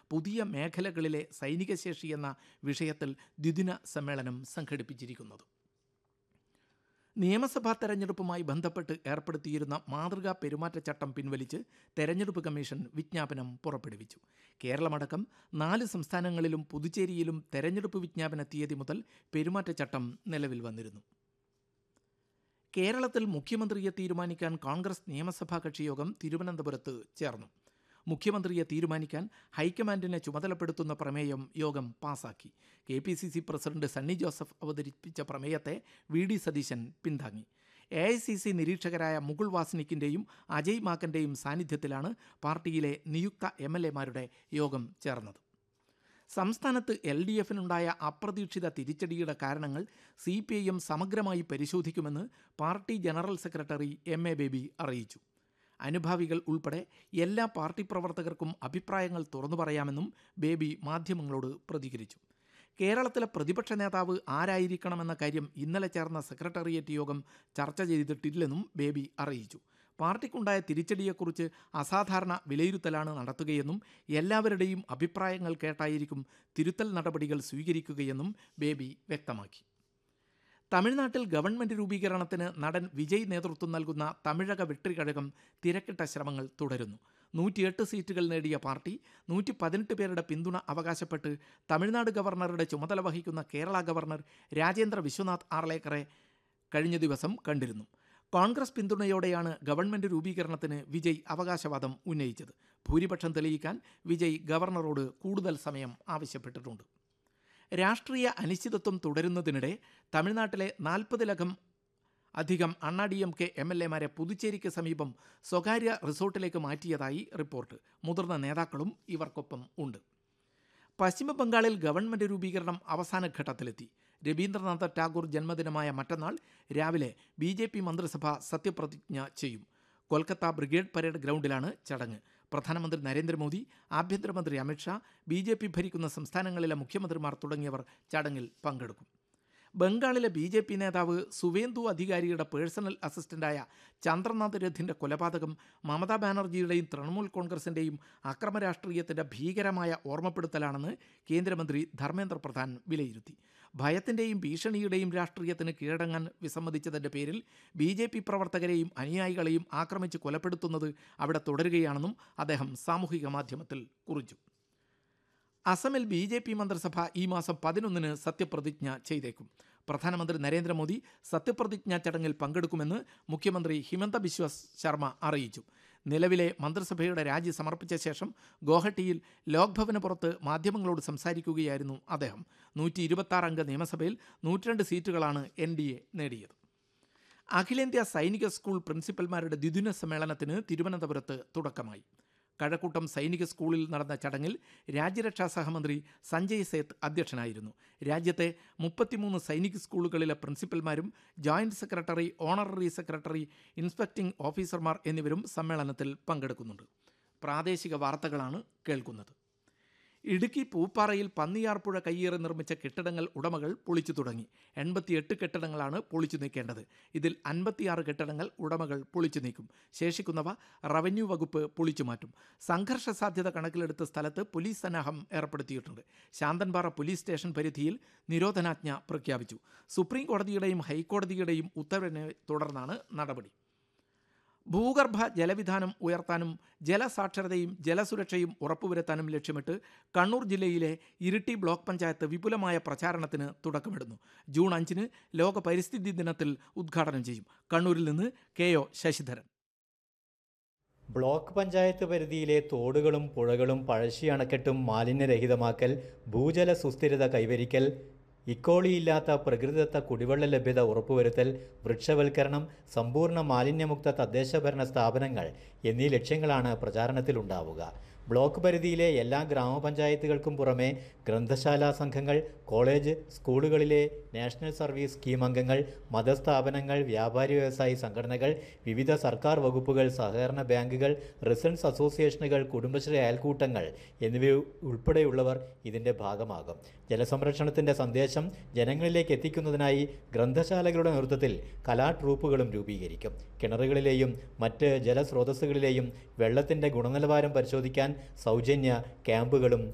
പുതിയ മേഖലകളിലെ സൈനിക ശേഷി എന്ന വിഷയത്തിൽ ദ്വിദിന സമ്മേളനം സംഘടിപ്പിച്ചിരിക്കുന്നത് നിയമസഭാ തെരഞ്ഞെടുപ്പുമായി ബന്ധപ്പെട്ട് ഏർപ്പെടുത്തിയിരുന്ന മാതൃകാ പെരുമാറ്റച്ചട്ടം പിൻവലിച്ച് തെരഞ്ഞെടുപ്പ് കമ്മീഷൻ വിജ്ഞാപനം പുറപ്പെടുവിച്ചു കേരളമടക്കം നാല് സംസ്ഥാനങ്ങളിലും പുതുച്ചേരിയിലും തെരഞ്ഞെടുപ്പ് വിജ്ഞാപന തീയതി മുതൽ പെരുമാറ്റച്ചട്ടം നിലവിൽ വന്നിരുന്നു കേരളത്തിൽ മുഖ്യമന്ത്രിയെ തീരുമാനിക്കാൻ കോൺഗ്രസ് നിയമസഭാ കക്ഷിയോഗം തിരുവനന്തപുരത്ത് ചേർന്നു മുഖ്യമന്ത്രിയെ തീരുമാനിക്കാൻ ഹൈക്കമാൻഡിനെ ചുമതലപ്പെടുത്തുന്ന പ്രമേയം യോഗം പാസാക്കി K P C C president Sunny Joseph അവതരിപ്പിച്ച പ്രമേയത്തെ വി ഡി സതീശൻ പിന്താങ്ങി എ ഐ സി സി നിരീക്ഷകരായ മുകുൾ വാസ്നിക്കിൻ്റെയും അജയ് മാക്കൻ്റെയും സാന്നിധ്യത്തിലാണ് പാർട്ടിയിലെ നിയുക്ത എം എൽ എമാരുടെ യോഗം ചേർന്നത് സംസ്ഥാനത്ത് എൽ ഡി എഫിനുണ്ടായ അപ്രതീക്ഷിത തിരിച്ചടിയുടെ കാരണങ്ങൾ സി പി ഐ എം സമഗ്രമായി പരിശോധിക്കുമെന്ന് party general secretary M A Baby അറിയിച്ചു അനുഭാവികൾ ഉൾപ്പെടെ എല്ലാ പാർട്ടി പ്രവർത്തകർക്കും അഭിപ്രായങ്ങൾ തുറന്നു പറയാമെന്നും ബേബി മാധ്യമങ്ങളോട് പ്രതികരിച്ചു കേരളത്തിലെ പ്രതിപക്ഷ നേതാവ് ആരായിരിക്കണമെന്ന കാര്യം ഇന്നലെ ചേർന്ന സെക്രട്ടേറിയറ്റ് യോഗം ചർച്ച ചെയ്തിട്ടില്ലെന്നും ബേബി അറിയിച്ചു പാർട്ടിക്കുണ്ടായ തിരിച്ചടിയെക്കുറിച്ച് അസാധാരണ വിലയിരുത്തലാണ് നടത്തുകയെന്നും എല്ലാവരുടെയും അഭിപ്രായങ്ങൾ കേട്ടായിരിക്കും തിരുത്തൽ നടപടികൾ സ്വീകരിക്കുകയെന്നും ബേബി വ്യക്തമാക്കി തമിഴ്നാട്ടിൽ ഗവൺമെന്റ് രൂപീകരണത്തിന് നടൻ വിജയ് നേതൃത്വം നൽകുന്ന തമിഴക വെട്രികഴകം തിരക്കിട്ട ശ്രമങ്ങൾ തുടരുന്നു നൂറ്റിയെട്ട് സീറ്റുകൾ നേടിയ പാർട്ടി നൂറ്റി പതിനെട്ട് പേരുടെ പിന്തുണ അവകാശപ്പെട്ട് തമിഴ്നാട് ഗവർണറുടെ ചുമതല വഹിക്കുന്ന കേരള ഗവർണർ രാജേന്ദ്ര വിശ്വനാഥ് ആർലേക്കറെ കഴിഞ്ഞ ദിവസം കണ്ടിരുന്നു കോൺഗ്രസ് പിന്തുണയോടെയാണ് ഗവൺമെന്റ് രൂപീകരണത്തിന് വിജയ് അവകാശവാദം ഉന്നയിച്ചത് ഭൂരിപക്ഷം തെളിയിക്കാൻ വിജയ് ഗവർണറോട് കൂടുതൽ സമയം ആവശ്യപ്പെട്ടിട്ടുണ്ട് രാഷ്ട്രീയ അനിശ്ചിതത്വം തുടരുന്നതിനിടെ തമിഴ്നാട്ടിലെ നാൽപ്പതിലകം അധികം Anna D M K M L എമാരെ പുതുച്ചേരിക്ക് സമീപം സ്വകാര്യ റിസോർട്ടിലേക്ക് മാറ്റിയതായി റിപ്പോർട്ട് മുതിർന്ന നേതാക്കളും ഇവർക്കൊപ്പം ഉണ്ട് പശ്ചിമ ബംഗാളിൽ ഗവൺമെന്റ് രൂപീകരണം അവസാന ഘട്ടത്തിലെത്തി രവീന്ദ്രനാഥ ടാഗോർ ജന്മദിനമായ മറ്റന്നാൾ രാവിലെ ബി ജെ പി മന്ത്രിസഭ സത്യപ്രതിജ്ഞ ചെയ്യും കൊൽക്കത്ത ബ്രിഗേഡ് പരേഡ് ഗ്രൗണ്ടിലാണ് ചടങ്ങ് പ്രധാനമന്ത്രി നരേന്ദ്രമോദി ആഭ്യന്തരമന്ത്രി അമിത്ഷാ ബി ജെ പി ഭരിക്കുന്ന സംസ്ഥാനങ്ങളിലെ മുഖ്യമന്ത്രിമാർ തുടങ്ങിയവർ ചടങ്ങിൽ പങ്കെടുക്കും ബംഗാളിലെ ബി ജെ പി നേതാവ് സുവേന്ദു അധികാരിയുടെ പേഴ്സണൽ അസിസ്റ്റന്റായ ചന്ദ്രനാഥ് രഥിന്റെ കൊലപാതകം മമതാ ബാനർജിയുടെയും തൃണമൂൽ കോൺഗ്രസിന്റെയും അക്രമരാഷ്ട്രീയത്തിന്റെ ഭീകരമായ ഓർമ്മപ്പെടുത്തലാണെന്ന് കേന്ദ്രമന്ത്രി ധർമ്മേന്ദ്ര പ്രധാൻ വിലയിരുത്തി ഭയത്തിന്റെയും ഭീഷണിയുടെയും രാഷ്ട്രീയത്തിന് കീഴടങ്ങാൻ വിസമ്മതിച്ചതിന്റെ പേരിൽ ബി ജെ പി പ്രവർത്തകരെയും അനുയായികളെയും ആക്രമിച്ച് കൊലപ്പെടുത്തുന്നത് അവിടെ തുടരുകയാണെന്നും അദ്ദേഹം സാമൂഹിക മാധ്യമത്തിൽ കുറിച്ചു അസമിൽ ബി ജെ പി മന്ത്രിസഭ ഈ മാസം പതിനൊന്നിന് സത്യപ്രതിജ്ഞ ചെയ്തേക്കും പ്രധാനമന്ത്രി നരേന്ദ്രമോദി സത്യപ്രതിജ്ഞാ ചടങ്ങിൽ പങ്കെടുക്കുമെന്ന് മുഖ്യമന്ത്രി ഹിമന്ത ബിശ്വ ശർമ്മ അറിയിച്ചു നിലവിലെ മന്ത്രിസഭയുടെ രാജി സമർപ്പിച്ച ശേഷം ഗോഹട്ടിയിൽ ലോക്ഭവന് പുറത്ത് മാധ്യമങ്ങളോട് സംസാരിക്കുകയായിരുന്നു അദ്ദേഹം നൂറ്റി ഇരുപത്താറ് അംഗ നിയമസഭയിൽ നൂറ്റിരണ്ട് സീറ്റുകളാണ് എൻ ഡി എ നേടിയത് അഖിലേന്ത്യാ സൈനിക സ്കൂൾ പ്രിൻസിപ്പൽമാരുടെ ദ്വിദിന സമ്മേളനത്തിന് തിരുവനന്തപുരത്ത് തുടക്കമായി കഴക്കൂട്ടം സൈനിക സ്കൂളിൽ നടന്ന ചടങ്ങിൽ രാജ്യരക്ഷാ സഹമന്ത്രി സഞ്ജയ് സേത്ത് അധ്യക്ഷനായിരുന്നു രാജ്യത്തെ മുപ്പത്തിമൂന്ന് സൈനിക് സ്കൂളുകളിലെ പ്രിൻസിപ്പൽമാരും joint secretary honorary secretary inspecting ഓഫീസർമാർ എന്നിവരും സമ്മേളനത്തിൽ പങ്കെടുക്കുന്നുണ്ട് പ്രാദേശിക വാർത്തകളാണ് കേൾക്കുന്നത് ഇടുക്കി പൂപ്പാറയിൽ പന്നിയാർപ്പുഴ കയ്യേറി നിർമ്മിച്ച കെട്ടിടങ്ങൾ ഉടമകൾ പൊളിച്ചു തുടങ്ങി എൺപത്തിയെട്ട് കെട്ടിടങ്ങളാണ് പൊളിച്ചു നീക്കേണ്ടത് ഇതിൽ അൻപത്തിയാറ് കെട്ടിടങ്ങൾ ഉടമകൾ പൊളിച്ചു നീക്കും ശേഷിക്കുന്നവ റവന്യൂ വകുപ്പ് പൊളിച്ചു മാറ്റും സംഘർഷ സാധ്യത കണക്കിലെടുത്ത സ്ഥലത്ത് പോലീസ് സന്നാഹം ഏർപ്പെടുത്തിയിട്ടുണ്ട് ശാന്തൻപാറ പോലീസ് സ്റ്റേഷൻ പരിധിയിൽ നിരോധനാജ്ഞ പ്രഖ്യാപിച്ചു സുപ്രീം കോടതിയുടെയും ഹൈക്കോടതിയുടെയും ഉത്തരവിനെ തുടർന്നാണ് നടപടി ഭൂഗർഭ ജലവിധാനം ഉയർത്താനും ജലസാക്ഷരതയും ജലസുരക്ഷയും ഉറപ്പുവരുത്താനും ലക്ഷ്യമിട്ട് കണ്ണൂർ ജില്ലയിലെ ഇരിട്ടി ബ്ലോക്ക് പഞ്ചായത്ത് വിപുലമായ പ്രചാരണത്തിന് തുടക്കമിടുന്നു ജൂൺ അഞ്ചിന് ലോക പരിസ്ഥിതി ദിനത്തിൽ ഉദ്ഘാടനം ചെയ്യും കണ്ണൂരിൽ നിന്ന് K O Sasidharan block panchayat പരിധിയിലെ തോടുകളും പുഴകളും പഴശ്ശി അണക്കെട്ടും മാലിന്യരഹിതമാക്കൽ ഭൂജല സുസ്ഥിരത കൈവരിക്കൽ ഇക്കോളിയില്ലാത്ത പ്രകൃതിദത്ത കുടിവെള്ള ലഭ്യത ഉറപ്പുവരുത്തൽ വൃക്ഷവൽക്കരണം സമ്പൂർണ്ണ മാലിന്യമുക്ത തദ്ദേശഭരണ സ്ഥാപനങ്ങൾ എന്നീ ലക്ഷ്യങ്ങളാണ് പ്രചാരണത്തിലുണ്ടാവുക ബ്ലോക്ക് പരിധിയിലെ എല്ലാ ഗ്രാമപഞ്ചായത്തുകൾക്കും പുറമെ ഗ്രന്ഥശാല സംഘങ്ങൾ കോളേജ് സ്കൂളുകളിലെ നാഷണൽ സർവീസ് സ്കീം അംഗങ്ങൾ മതസ്ഥാപനങ്ങൾ വ്യാപാരി വ്യവസായി സംഘടനകൾ വിവിധ സർക്കാർ വകുപ്പുകൾ സഹകരണ ബാങ്കുകൾ റെസിഡൻസ് അസോസിയേഷനുകൾ കുടുംബശ്രീ അയൽക്കൂട്ടങ്ങൾ എന്നിവ ഉൾപ്പെടെയുള്ളവർ ഇതിൻ്റെ ഭാഗമാകും ജലസംരക്ഷണത്തിൻ്റെ സന്ദേശം ജനങ്ങളിലേക്ക് എത്തിക്കുന്നതിനായി ഗ്രന്ഥശാലകളുടെ നേതൃത്വത്തിൽ കലാ ട്രൂപ്പുകളും രൂപീകരിക്കും കിണറുകളിലെയും മറ്റ് ജലസ്രോതസ്സുകളിലെയും വെള്ളത്തിൻ്റെ ഗുണനിലവാരം പരിശോധിക്കാൻ സൗജന്യ ക്യാമ്പുകളും